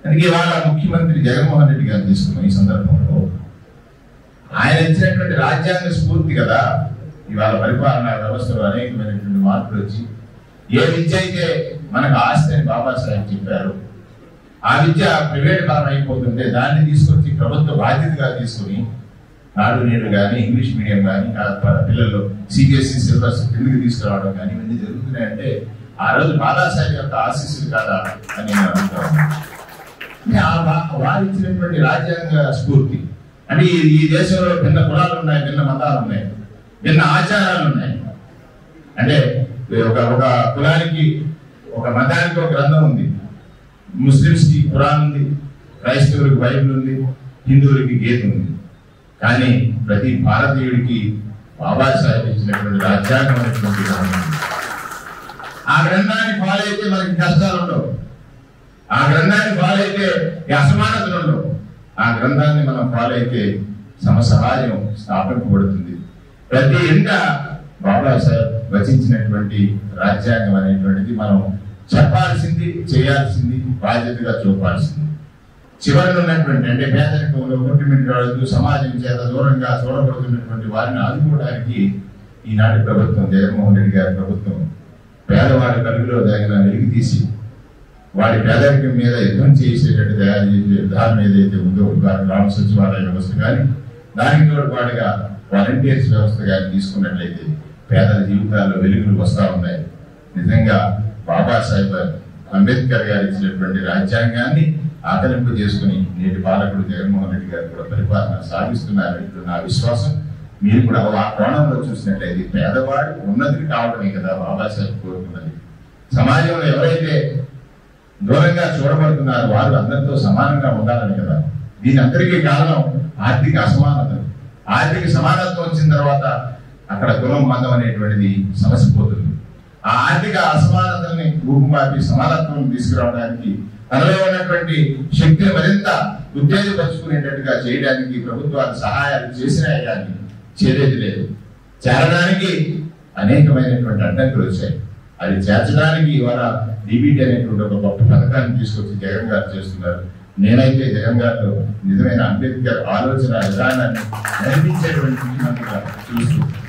అందుకే ఇవాళ ముఖ్యమంత్రి జగన్మోహన్ రెడ్డి గారు తీసుకున్నాం ఈ సందర్భంలో ఆయన ఇచ్చినటువంటి రాజ్యాంగ స్ఫూర్తి కదా ఇవాళ పరిపాలనా వ్యవస్థలో అనేకమైనటువంటి మార్పులు వచ్చి ఏ విద్య అయితే మనకు ఆస్తి అని బాబాసాహెబ్ చెప్పారు ఆ విద్య ప్రైవేట్ పరం అయిపోతుంటే దాన్ని తీసుకొచ్చి ప్రభుత్వ బాధ్యతగా తీసుకుని నాడు నేడు కానీ ఇంగ్లీష్ మీడియం కానీ పిల్లల్లో సిబిఎస్ఈ సిలబస్ కిందకి తీసుకురావడం కానీ ఇవన్నీ జరుగుతున్నాయంటే ఆ రోజు బాబాసాహెబ్ యొక్క ఆశీస్సులు కాదా అని నేను అనుకుంటాను అంటే ఆ వా- వారు ఇచ్చినటువంటి రాజ్యాంగ స్ఫూర్తి అంటే ఈ ఈ దేశంలో భిన్న కులాలు ఉన్నాయి భిన్న మతాలు ఉన్నాయి భిన్న ఆచారాలు ఉన్నాయి అంటే ఒక ఒక కులానికి ఒక మతానికి ఒక గ్రంథం ఉంది ముస్లిమ్స్ కి ఖురాన్ ఉంది క్రైస్తవులకు బైబిల్ ఉంది హిందువులకి గీత ఉంది కానీ ప్రతి భారతీయుడికి బాబాసాహెబ్ ఇచ్చినటువంటి రాజ్యాంగం అనేటువంటి గ్రంథం ఉంది. ఆ గ్రంథాన్ని ఫాలో అయితే మనకి కష్టాలు ఉండవు ఆ గ్రంథాన్ని ఫాలో అయితే ఈ అసమానతలు ఉండవు ఆ గ్రంథాన్ని మనం ఫాలో అయితే సమసహాయం స్థాపింపబడుతుంది ప్రతి ఇంట బాబాసాహెబ్ రచించినటువంటి రాజ్యాంగం అనేటువంటిది మనం చెప్పాల్సింది చేయాల్సింది బాధ్యతగా చూపాల్సింది చివరిలో ఉన్నటువంటి అంటే పేదరికంలో కొట్టిమిట్టాడుతూ సమాజం చేత దూరంగా చూడబడుతున్నటువంటి వారిని ఆదుకోవడానికి ఈనాటి ప్రభుత్వం జగన్మోహన్ రెడ్డి గారి ప్రభుత్వం పేదవాడి కలుగులో జరిగిన వెలికి తీసి వాడి పేదరికం మీద యుద్ధం చేసేటట్టు తయారు చేసే విధానం ఏదైతే ఉందో వారి గ్రామ సచివాలయ వ్యవస్థ కానీ దానికి తోడు పాటుగా వాలంటీర్స్ వ్యవస్థ కానీ తీసుకున్నట్లయితే పేదల జీవితాల్లో వెలుగులు వస్తా ఉన్నాయి నిజంగా బాబాసాహెబ్ అంబేద్కర్ గారు ఇచ్చినటువంటి రాజ్యాంగాన్ని ఆకలింపు చేసుకుని నేటి పాలకుడు జగన్మోహన్ రెడ్డి గారు కూడా పరిపాలన సాగిస్తున్నారని నా విశ్వాసం మీరు కూడా ఆ కోణంలో చూసినట్లయితే పేదవాడు ఉన్నతిని కావడమే కదా బాబాసాహెబ్ కోరుకున్నది సమాజంలో ఎవరైతే దూరంగా చూడబడుతున్నారు వారు అందరితో సమానంగా ఉండాలని కదా దీని అందరికీ కారణం ఆర్థిక అసమానత ఆర్థిక సమానత్వం వచ్చిన తర్వాత అక్కడ కులం మతం అనేటువంటిది సమస్య పోతుంది ఆ ఆర్థిక అసమానతల్ని రూపుమాపి సమానత్వం తీసుకురావడానికి తనలో ఉన్నటువంటి శక్తిని మరింత ఉత్తేజపరుచుకునేటట్టుగా చేయడానికి ప్రభుత్వాలు సహాయాలు చేసినాయి కానీ చేరేది లేదు చేరడానికి అనేకమైనటువంటి అడ్డంకులు వచ్చాయి అది చేర్చడానికి ఇవాళ డిబిటీ అనేటువంటి ఒక గొప్ప పథకాన్ని తీసుకొచ్చి జగన్ గారు చేస్తున్నారు నేనైతే జగన్ గారిలో నిజమైన అంబేద్కర్ ఆలోచన విధానాన్ని నడిపించేటువంటి ముఖ్యమంత్రిగా చూస్తూ